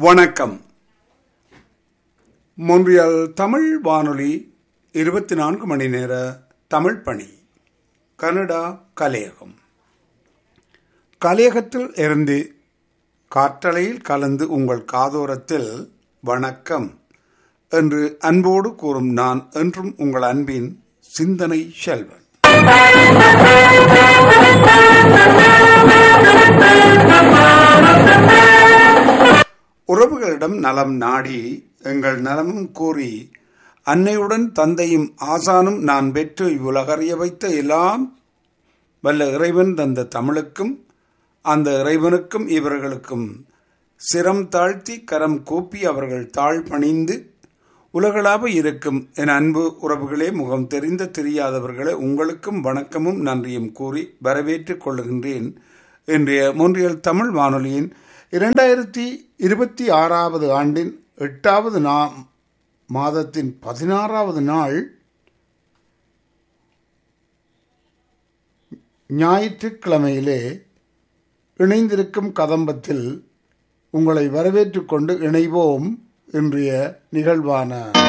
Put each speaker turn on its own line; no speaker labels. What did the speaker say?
வணக்கம் மொன்றியல் தமிழ் வானொலி இருபத்தி நான்கு மணி நேர தமிழ் பணி கனடா கலையகம் கலையகத்தில் இருந்து காற்றலையில் கலந்து உங்கள் காதோரத்தில் வணக்கம் என்று அன்போடு கூறும் நான் என்றும் உங்கள் அன்பின் சிந்தனை செல்வன் உறவுகளிடம் நலம் நாடி எங்கள் நலமும் கூறி அன்னையுடன் தந்தையும் ஆசானும் நான் பெற்று இவ்வுலகறிய வைத்த எல்லாம் வல்ல இறைவன் தந்த தமிழுக்கும் அந்த இறைவனுக்கும் இவர்களுக்கும் சிரம் தாழ்த்தி கரம் கூப்பி அவர்கள் தாழ் பணிந்து உலகளாவ இருக்கும் என் அன்பு உறவுகளே முகம் தெரிந்த தெரியாதவர்களே உங்களுக்கும் வணக்கமும் நன்றியும் கூறி வரவேற்றுக் கொள்ளுகின்றேன் இன்றைய மொன்றியல் தமிழ் வானொலியின் இரண்டாயிரத்தி இருபத்தி ஆறாவது ஆண்டின் எட்டாவது நா மாதத்தின் பதினாறாவது நாள் ஞாயிற்றுக்கிழமையிலே இணைந்திருக்கும் கதம்பத்தில் உங்களை வரவேற்றுக் கொண்டு இணைவோம் இன்றைய நிகழ்வான